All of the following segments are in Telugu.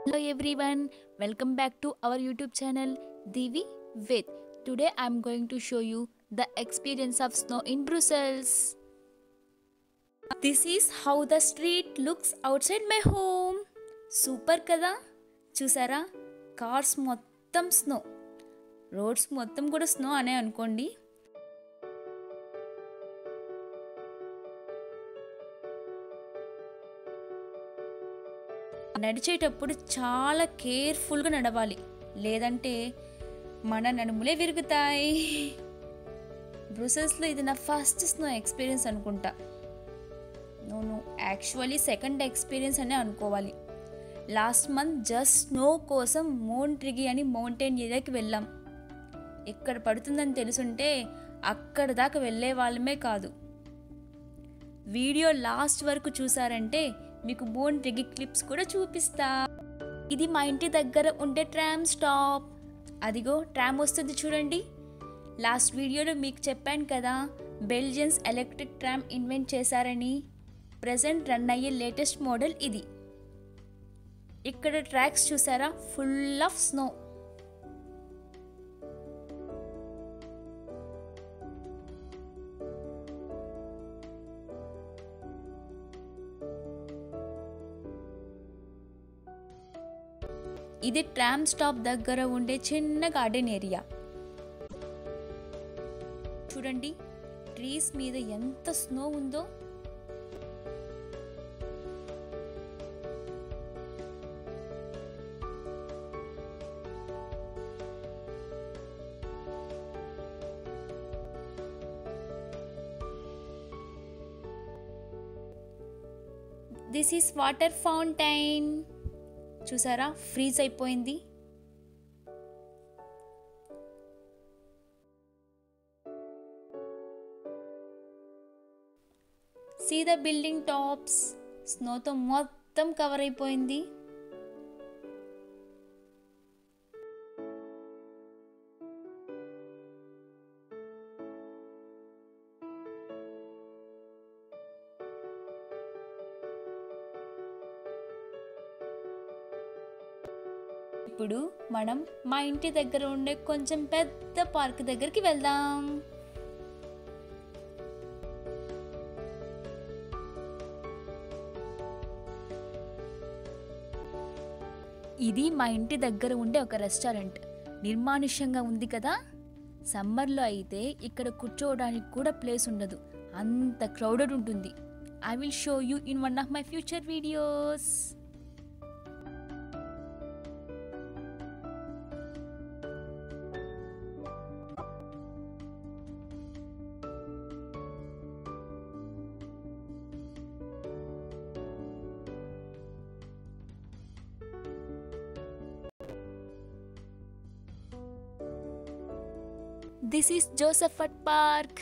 Hello everyone, welcome back to our YouTube channel Divi with. Today I'm going to show you the experience of snow in Brussels. This is how the street looks outside my home. Super కదా చూసారా కార్స్ మొత్తం స్నో రోడ్స్ మొత్తం కూడా స్నో అనే అనుకోండి నడిచేటప్పుడు చాలా కేర్ఫుల్గా నడవాలి లేదంటే మన నడుములే విరుగుతాయి బ్రూసెల్స్లో ఇది నా ఫస్ట్ స్నో ఎక్స్పీరియన్స్ అనుకుంటా నేను యాక్చువల్లీ సెకండ్ ఎక్స్పీరియన్స్ అనే అనుకోవాలి లాస్ట్ మంత్ జస్ట్ స్నో కోసం మోంట్రిగి అని మౌంటైన్ ఏరియాకి వెళ్ళాం ఎక్కడ పడుతుందని తెలుసుంటే అక్కడ దాకా వెళ్ళే వాళ్ళమే కాదు వీడియో లాస్ట్ వరకు చూసారంటే మీకు బోన్ రిగి క్లిప్స్ కూడా చూపిస్తా ఇది మా ఇంటి దగ్గర ఉండే ట్రామ్ స్టాప్ అదిగో ట్రామ్ వస్తుంది చూడండి లాస్ట్ వీడియోలో మీకు చెప్పాను కదా బెల్జియన్స్ ఎలక్ట్రిక్ ట్రామ్ ఇన్వెంట్ చేశారని ప్రజెంట్ రన్ అయ్యే లేటెస్ట్ మోడల్ ఇది ఇక్కడ ట్రాక్స్ చూసారా ఫుల్ ఆఫ్ స్నో ఇది ట్రామ్ స్టాప్ దగ్గర ఉండే చిన్న గార్డెన్ ఏరియా చూడండి ట్రీస్ మీద ఎంత స్నో ఉందో దిస్ ఈస్ వాటర్ ఫౌంటైన్ చూసారా ఫ్రీజ్ అయిపోయింది సీ ద బిల్డింగ్ టాప్స్ స్నోతో మొత్తం కవర్ అయిపోయింది ఇప్పుడు మనం మా ఇంటి దగ్గర ఉండే కొంచెం పెద్ద పార్క్ దగ్గరికి వెళ్దాం ఇది మా ఇంటి దగ్గర ఉండే ఒక రెస్టారెంట్ నిర్మానుష్యంగా ఉంది కదా సమ్మర్లో అయితే ఇక్కడ కూర్చోవడానికి కూడా ప్లేస్ ఉండదు అంత క్రౌడెడ్ ఉంటుంది I will show you in one of my future videos This is Josephat Park.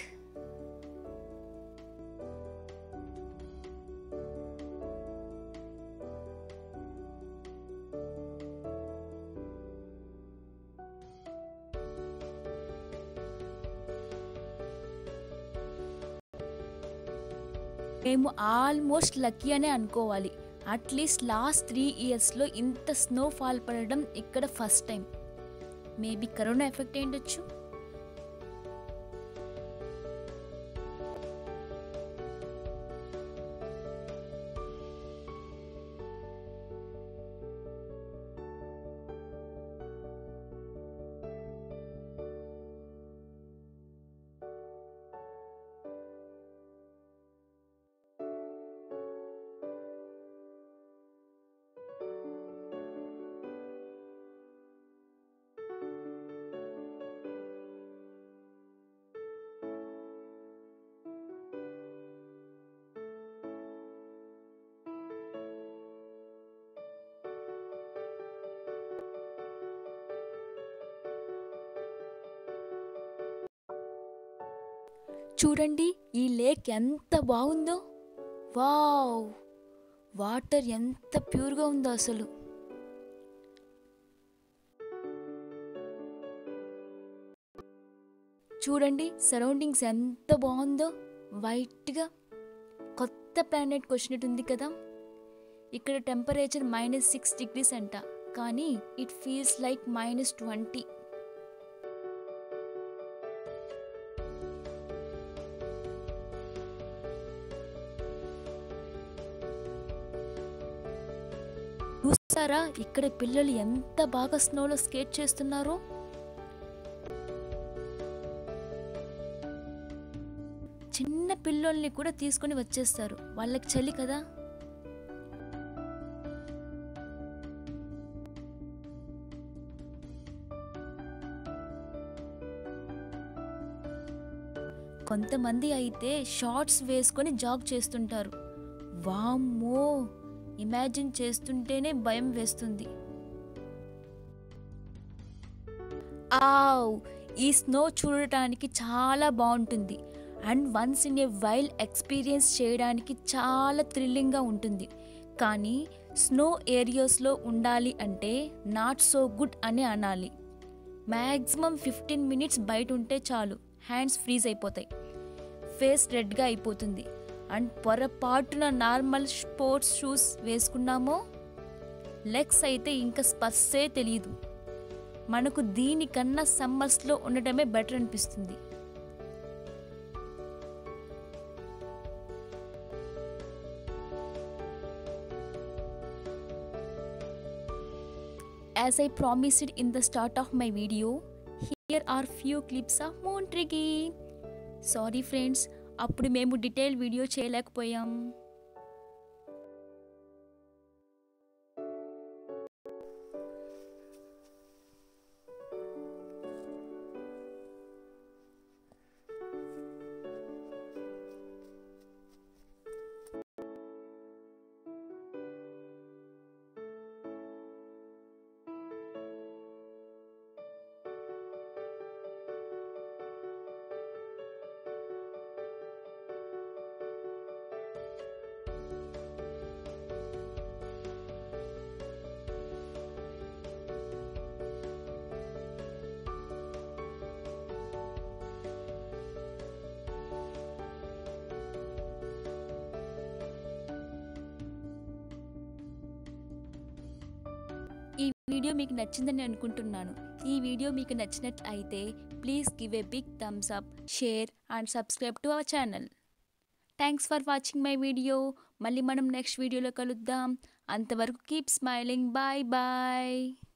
మేము ఆల్మోస్ట్ లక్కీ అనే అనుకోవాలి అట్లీస్ట్ లాస్ట్ త్రీ ఇయర్స్లో ఇంత స్నో ఫాల్ పడడం ఇక్కడ first time maybe corona effect ఏంటొచ్చు చూడండి ఈ లేక్ ఎంత బాగుందో వావ్ వాటర్ ఎంత ప్యూర్గా ఉందో అసలు చూడండి సరౌండింగ్స్ ఎంత బాగుందో వైట్గా కొత్త ప్లానెట్కి వచ్చినట్టుంది కదా ఇక్కడ టెంపరేచర్ మైనస్ సిక్స్ డిగ్రీస్ అంట కానీ it feels like minus twenty చూస్తారా ఇక్కడ పిల్లలు ఎంత బాగా స్నోలో స్కేట్ చేస్తున్నారో చిన్న పిల్లల్ని కూడా తీసుకొని వచ్చేస్తారు వాళ్ళకి చలి కదా కొంతమంది అయితే షార్ట్స్ వేసుకొని జాగ్ చేస్తుంటారు వామ్మో ఇమాజిన్ చేస్తుంటేనే భయం వేస్తుంది ఆవ్ ఈ స్నో చూడటానికి చాలా బాగుంటుంది and once in a while experience చేయడానికి చాలా థ్రిల్లింగ్గా ఉంటుంది కానీ స్నో ఏరియాస్లో ఉండాలి అంటే నాట్ సో గుడ్ అని అనాలి మ్యాక్సిమం ఫిఫ్టీన్ మినిట్స్ బయట ఉంటే చాలు హ్యాండ్స్ ఫ్రీజ్ అయిపోతాయి ఫేస్ రెడ్గా అయిపోతుంది అండ్ పొరపాటున నార్మల్ స్పోర్ట్స్ షూస్ వేసుకున్నామో లెగ్స్ అయితే ఇంకా స్పర్శే తెలియదు మనకు దీనికన్నా సమ్మర్స్లో ఉండటమే బెటర్ అనిపిస్తుంది As I promised in the start of my video, here are few clips of Montrigi. Sorry friends అప్పుడు మేము డీటెయిల్ వీడియో చేయలేకపోయాం ఈ వీడియో మీకు నచ్చిందని అనుకుంటున్నాను ఈ వీడియో మీకు నచ్చినట్లు అయితే please give a big thumbs up share and subscribe to our channel thanks for watching my video మళ్ళీ మనం నెక్స్ట్ వీడియోలో కలుద్దాం అంతవరకు కీప్ స్మైలింగ్ బాయ్ బాయ్